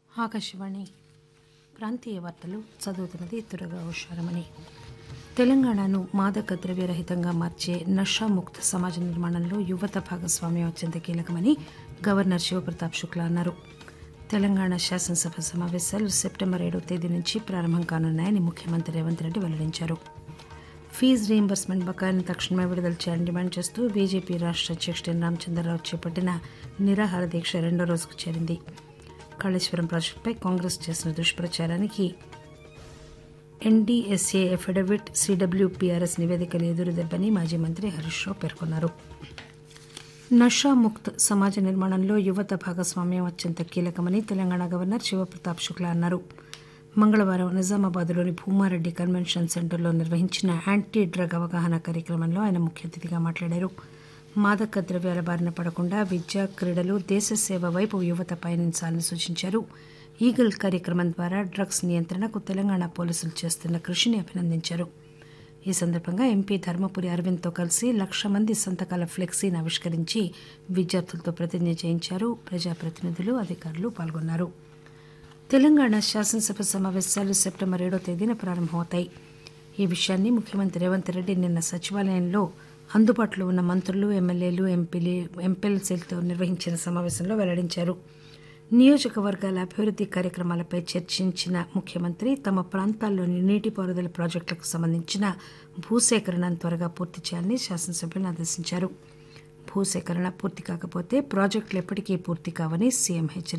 ఆకాశవాణి ప్రాంతీయ వార్తలు చదువుతున్నది తురగా ఉషారమణి తెలంగాణను మాదక ద్రవ్యరహితంగా మార్చే నషాముక్త సమాజ నిర్మాణంలో యువత భాగస్వామ్యం అత్యంత కీలకమని గవర్నర్ శివప్రతాప్ శుక్లా అన్నారు తెలంగాణ శాసనసభ సమావేశాలు సెప్టెంబర్ ఏడవ తేదీ నుంచి ప్రారంభం కానున్నాయని ముఖ్యమంత్రి రేవంత్ రెడ్డి వెల్లడించారు ఫీజు రీయింబర్స్మెంట్ బకాయిలను తక్షణమే విడుదల చేయాలని డిమాండ్ చేస్తూ బీజేపీ రాష్ట్ర అధ్యక్షుడు ఎన్ రామచంద్రరావు చేపట్టిన నిరాహార దీక్ష రెండో రోజుకు చేరింది కాళేశ్వరం ప్రాజెక్టుపై కాంగ్రెస్ చేసిన దుష్ప్రచారానికి ఎన్డీఎస్ఏ ఎఫిడవిట్ సిడబ్ల్యూపీఆర్ఎస్ నివేదికలు ఎదురుదెబ్బని మాజీ మంత్రి హరీష్ రావు పేర్కొన్నారు నషాముక్త్ సమాజ నిర్మాణంలో యువత భాగస్వామ్యం అత్యంత కీలకమని తెలంగాణ గవర్నర్ శివప్రతాప్ శుక్లా అన్నారు మంగళవారం నిజామాబాద్లోని భూమారెడ్డి కన్వెన్షన్ సెంటర్లో నిర్వహించిన యాంటీ డ్రగ్ అవగాహన కార్యక్రమంలో ఆయన ముఖ్య అతిథిగా మాట్లాడారు మాదక ద్రవ్యాల బారిన పడకుండా విద్య క్రీడలు దేశ సేవ వైపు యువత పయనించాలని సూచించారు ఈగల్ కార్యక్రమం ద్వారా డ్రగ్స్ నియంత్రణకు తెలంగాణ పోలీసులు చేస్తున్న కృషిని అభినందించారు ఈ సందర్భంగా ఎంపీ ధర్మపురి అరవింద్తో కలిసి లక్ష మంది సంతకాల ఫ్లెక్సీని ఆవిష్కరించి విద్యార్థులతో ప్రతిజ్ఞ చేయించారు ప్రజాప్రతినిధులు అధికారులు పాల్గొన్నారు తెలంగాణ శాసనసభ సమావేశాలు సెప్టెంబర్ ఏడో తేదీన ప్రారంభమవుతాయి ఈ విషయాన్ని ముఖ్యమంత్రి రేవంత్ రెడ్డి నిన్న సచివాలయంలో అందుబాటులో ఉన్న మంత్రులు ఎమ్మెల్యేలు ఎంపీలు ఎంపీఎల్సీలతో నిర్వహించిన సమావేశంలో వెల్లడించారు నియోజకవర్గాల అభివృద్ది కార్యక్రమాలపై చర్చించిన ముఖ్యమంత్రి తమ ప్రాంతాల్లోని నీటిపారుదల ప్రాజెక్టులకు సంబంధించిన భూసేకరణను త్వరగా పూర్తి చేయాలని శాసనసభ్యులను ఆదేశించారు భూసేకరణ పూర్తి కాకపోతే ప్రాజెక్టులు ఎప్పటికీ పూర్తి కావని సీఎం హెచ్చరించారు